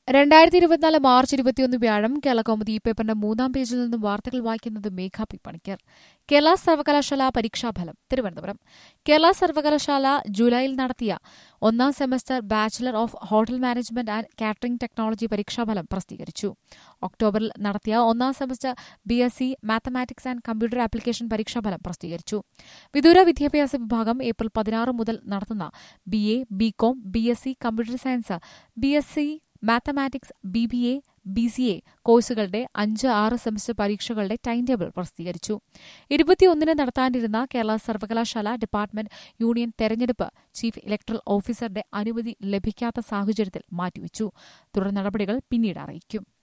രണ്ടായിരത്തി ഇരുപത്തിനാല് മാർച്ച് ഇരുപത്തിയൊന്ന് വ്യാഴം കേരള കൗമുദി ഈ പേപ്പറിന്റെ മൂന്നാം പേജിൽ നിന്നും വാർത്തകൾ വായിക്കുന്നത് മേഘ പി പണിക്കർ കേരള സർവകലാശാല പരീക്ഷാഫലം തിരുവനന്തപുരം കേരള സർവകലാശാല ജൂലൈയിൽ നടത്തിയ ഒന്നാം semester bachelor of hotel management and catering technology പരീക്ഷാഫലം പ്രസിദ്ധീകരിച്ചു ഒക്ടോബറിൽ നടത്തിയ ഒന്നാം semester B S C mathematics and computer application പരീക്ഷാഫലം പ്രസിദ്ധീകരിച്ചു വിദൂര വിദ്യാഭ്യാസ വിഭാഗം ഏപ്രിൽ പതിനാറ് മുതൽ നടത്തുന്ന B A B com B S C computer science B S C mathematics B B A B C A കോഴ്സുകളുടെ അഞ്ച് ആറ് സെമസ്റ്റർ പരീക്ഷകളുടെ ടൈം ടേബിൾ പ്രസിദ്ധീകരിച്ചു ഇരുപത്തിയൊന്നിന് നടത്താനിരുന്ന കേരള സർവകലാശാല ഡിപ്പാർട്ട്മെന്റ് യൂണിയൻ തെരഞ്ഞെടുപ്പ് ചീഫ് ഇലക്ടറൽ ഓഫീസറുടെ അനുമതി ലഭിക്കാത്ത സാഹചര്യത്തിൽ മാറ്റിവച്ചു തുടർ നടപടികൾ പിന്നീട് അറിയിക്കും